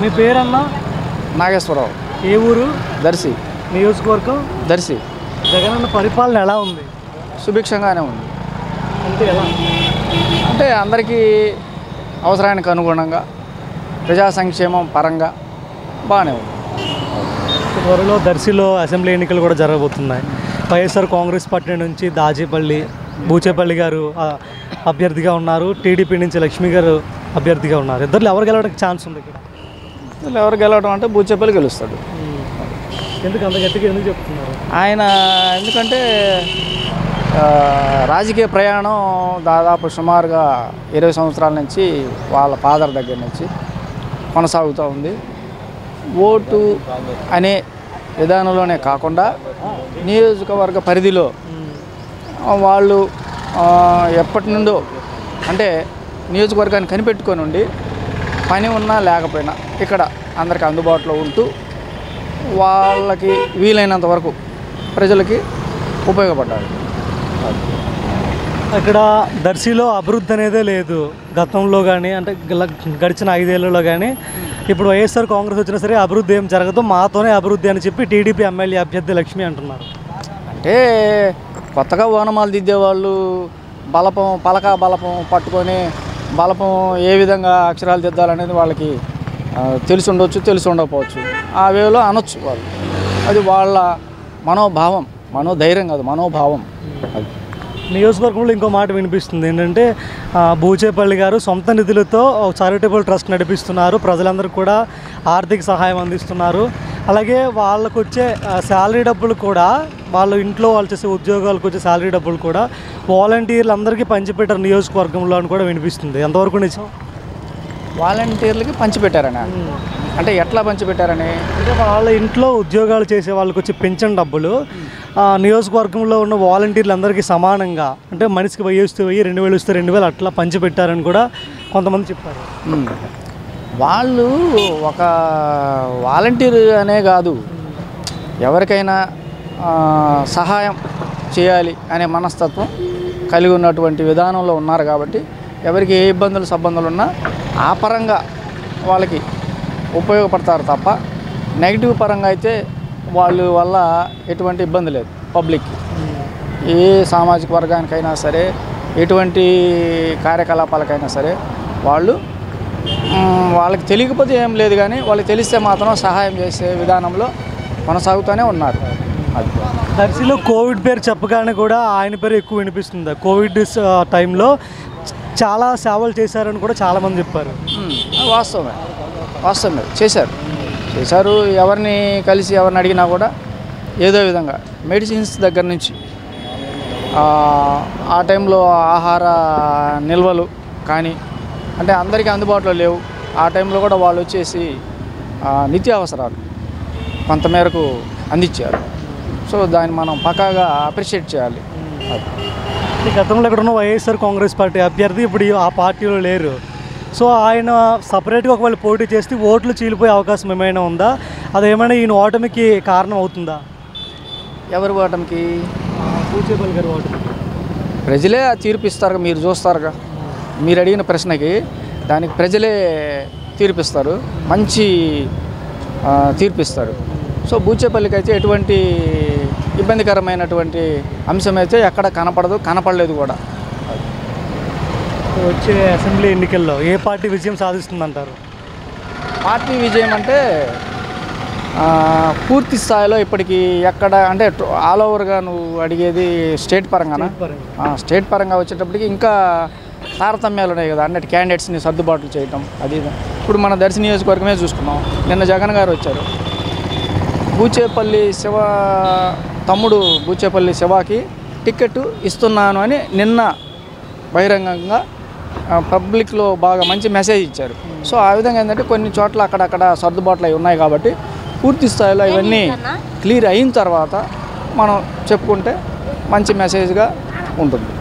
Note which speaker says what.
Speaker 1: మీ పేరన్నా
Speaker 2: నాగేశ్వరరావు
Speaker 1: ఏ ఊరు
Speaker 2: దర్శి
Speaker 1: నియోజకవర్గం
Speaker 2: దర్శి
Speaker 1: జగనన్న పరిపాలన ఎలా ఉంది
Speaker 2: సుభిక్షంగానే ఉంది
Speaker 1: అంటే ఎలా
Speaker 2: అంటే అందరికీ అవసరానికి అనుగుణంగా ప్రజా సంక్షేమం పరంగా బాగానే ఉంది
Speaker 1: త్వరలో దర్శిలో అసెంబ్లీ ఎన్నికలు కూడా జరగబోతున్నాయి వైఎస్ఆర్ కాంగ్రెస్ పార్టీ నుంచి దాచేపల్లి బూచేపల్లి గారు ఆ, అభ్యర్థిగా ఉన్నారు టీడీపీ నుంచి లక్ష్మి గారు అభ్యర్థిగా ఉన్నారు ఇద్దరు ఎవరు గెలవడానికి ఛాన్స్ ఉంది ఇక్కడ
Speaker 2: వీళ్ళు ఎవరు గెలవడం అంటే బూచేపల్లి గెలుస్తాడు
Speaker 1: ఎందుకు అంత గట్టిగా ఎందుకు చెప్తున్నారు
Speaker 2: ఆయన ఎందుకంటే ఆ, రాజకీయ ప్రయాణం దాదాపు సుమారుగా ఇరవై సంవత్సరాల నుంచి వాళ్ళ ఫాదర్ దగ్గర నుంచి కొనసాగుతూ ఉంది ఓటు అనే విధానంలోనే కాకుండా నియోజకవర్గ పరిధిలో ఆ, వాళ్ళు ఆ, ఎప్పటి నుండో అంటే నియోజకవర్గాన్ని కనిపెట్టుకొని ఉండి పని ఉన్నా లేకపోయినా ఇక్కడ అందరికి అందుబాటులో ఉంటూ వాళ్ళకి వీలైనంత వరకు ప్రజలకి ఉపయోగపడ్డారు
Speaker 1: ఇక్కడ దర్శిలో అభివృద్ధి అనేదే లేదు గతంలో కానీ అంటే గల- గడిచిన ఐదేళ్లలో కానీ ఇప్పుడు వైఎస్ఆర్ కాంగ్రెస్ వచ్చినా సరే అభివృద్ధి ఏం జరగదు మాతోనే అభివృద్ధి అని చెప్పి టీడీపీ ఎమ్మెల్యే అభ్యర్థి లక్ష్మి అంటున్నారు
Speaker 2: అంటే కొత్తగా ఓనమాలు దిద్దేవాళ్ళు బలపం పలక బలపం పట్టుకొని బలపం ఏ విధంగా అక్షరాలు దిద్దాలనేది వాళ్ళకి ఆ, తెలిసి ఉండొచ్చు తెలిసి ఉండకపోవచ్చు ఆ వేలో అనొచ్చు వాళ్ళు అది వాళ్ళ మనోభావం మనోధైర్యం కాదు మనోభావం అది
Speaker 1: నియోజకవర్గంలో ఇంకో మాట వినిపిస్తుంది ఏంటంటే ఆ, బూచేపల్లి గారు సొంత నిధులతో చారిటబుల్ ట్రస్ట్ నడిపిస్తున్నారు ప్రజలందరికీ కూడా ఆర్థిక సహాయం అందిస్తున్నారు అలాగే వాళ్ళకు వచ్చే శాలరీ డబ్బులు కూడా వాళ్ళ ఇంట్లో వాళ్ళు చేసే ఉద్యోగాలకు వచ్చే శాలరీ డబ్బులు కూడా వాలంటీర్లు అందరికీ పంచిపెట్టారు నియోజకవర్గంలో అని కూడా వినిపిస్తుంది ఎంతవరకు నిజం
Speaker 2: వాలంటీర్లకి పంచిపెట్టారని అంటే ఎట్లా పంచిపెట్టారని
Speaker 1: అంటే వాళ్ళ ఇంట్లో ఉద్యోగాలు చేసే వాళ్ళకి వచ్చే పెన్షన్ డబ్బులు ఆ, నియోజకవర్గంలో ఉన్న వాలంటీర్లు అందరికీ సమానంగా అంటే మనిషికి వెయ్యి వస్తే వెయ్యి రెండు వేలు వస్తే రెండు వేలు అట్లా పంచిపెట్టారని కూడా కొంతమంది చెప్పారు
Speaker 2: ఉమ్. వాళ్ళు ఒక వాలంటీర్ అనే కాదు ఎవరికైనా ఆ, సహాయం చేయాలి అనే మనస్తత్వం కలిగి ఉన్నటువంటి విధానంలో ఉన్నారు కాబట్టి ఎవరికి ఏ ఇబ్బందులు సబ్బందులు ఉన్నా ఆ పరంగా వాళ్ళకి ఉపయోగపడతారు తప్ప నెగిటివ్ పరంగా అయితే వాళ్ళ వల్ల ఎటువంటి ఇబ్బంది లేదు పబ్లిక్కి ఏ సామాజిక వర్గానికైనా సరే ఎటువంటి కార్యకలాపాలకైనా సరే వాళ్ళు మ్, వాళ్ళకి తెలియకపోతే ఏం లేదు కానీ వాళ్ళకి తెలిస్తే మాత్రం సహాయం చేసే విధానంలో కొనసాగుతూనే ఉన్నారు అది
Speaker 1: దర్శిలో కోవిడ్ పేరు చెప్పగానే కూడా ఆయన పేరు ఎక్కువ వినిపిస్తుంది కోవిడ్ స- టైంలో చ- చాలా సేవలు చేశారని కూడా చాలామంది చెప్పారు
Speaker 2: మ్, వాస్తవమే వాస్తవమే చేశారు చేశారు ఎవరిని కలిసి ఎవరిని అడిగినా కూడా ఏదో విధంగా మెడిసిన్స్ దగ్గర నుంచి ఆ, ఆ టైంలో ఆహార నిల్వలు కానీ అంటే అందరికీ అందుబాటులో లేవు ఆ టైంలో కూడా వాళ్ళు వచ్చేసి ఆ, నిత్యావసరాలు కొంతమేరకు అందించారు సో దాన్ని మనం పక్కాగా అప్రిషియేట్ చేయాలి అది.
Speaker 1: ఈ గతంలో ఇక్కడ ఉన్న వైఎస్ఆర్ కాంగ్రెస్ పార్టీ అభ్యర్థి ఇప్పుడు ఈ- ఆ పార్టీలో లేరు సో ఆయన సపరేట్గా ఒకవేళ పోటీ చేస్తే ఓట్లు చీలిపోయే అవకాశం ఏమైనా ఉందా అదేమైనా ఈయన ఓటమికి కారణం అవుతుందా
Speaker 2: ఎవరి ఓటమికి
Speaker 1: పూచేపల్లి గారి ఓటమి
Speaker 2: ప్రజలే ఆ తీర్పు ఇస్తారుగా మీరు చూస్తారుగా మీరు అడిగిన ప్రశ్నకి దానికి ప్రజలే తీర్పిస్తారు మంచి ఆ, తీర్పిస్తారు సో బూచేపల్లికి అయితే ఎటువంటి ఇబ్బందికరమైనటువంటి అంశం అయితే ఎక్కడ కనపడదు కనపడలేదు కూడా
Speaker 1: వచ్చే అసెంబ్లీ ఎన్నికల్లో ఏ పార్టీ విజయం సాధిస్తుందంటారు
Speaker 2: పార్టీ విజయం అంటే ఆ, పూర్తి స్థాయిలో ఇప్పటికి ఎక్కడ అంటే ఆల్ ఓవర్గా నువ్వు అడిగేది స్టేట్ పరంగానా ఆ, స్టేట్ పరంగా వచ్చేటప్పటికి ఇంకా తారతమ్యాలు ఉన్నాయి కదా అన్నట్టు క్యాండిడేట్స్ని సర్దుబాట్లు చేయటం అది ఇది. ఇప్పుడు మన దర్శి నియోజకవర్గమే చూసుకున్నాం నిన్న జగన్ గారు వచ్చారు బూచేపల్లి శివ తమ్ముడు బూచేపల్లి శివాకి టికెట్ ఇస్తున్నాను అని నిన్న బహిరంగంగా ఆ, పబ్లిక్లో బాగా మంచి మెసేజ్ ఇచ్చారు సో ఆ విధంగా ఏంటంటే కొన్ని చోట్ల అక్కడక్కడ సర్దుబాట్లు అవి ఉన్నాయి కాబట్టి పూర్తి స్థాయిలో ఇవన్నీ క్లియర్ అయిన తర్వాత మనం చెప్పుకుంటే మంచి మెసేజ్గా ఉంటుంది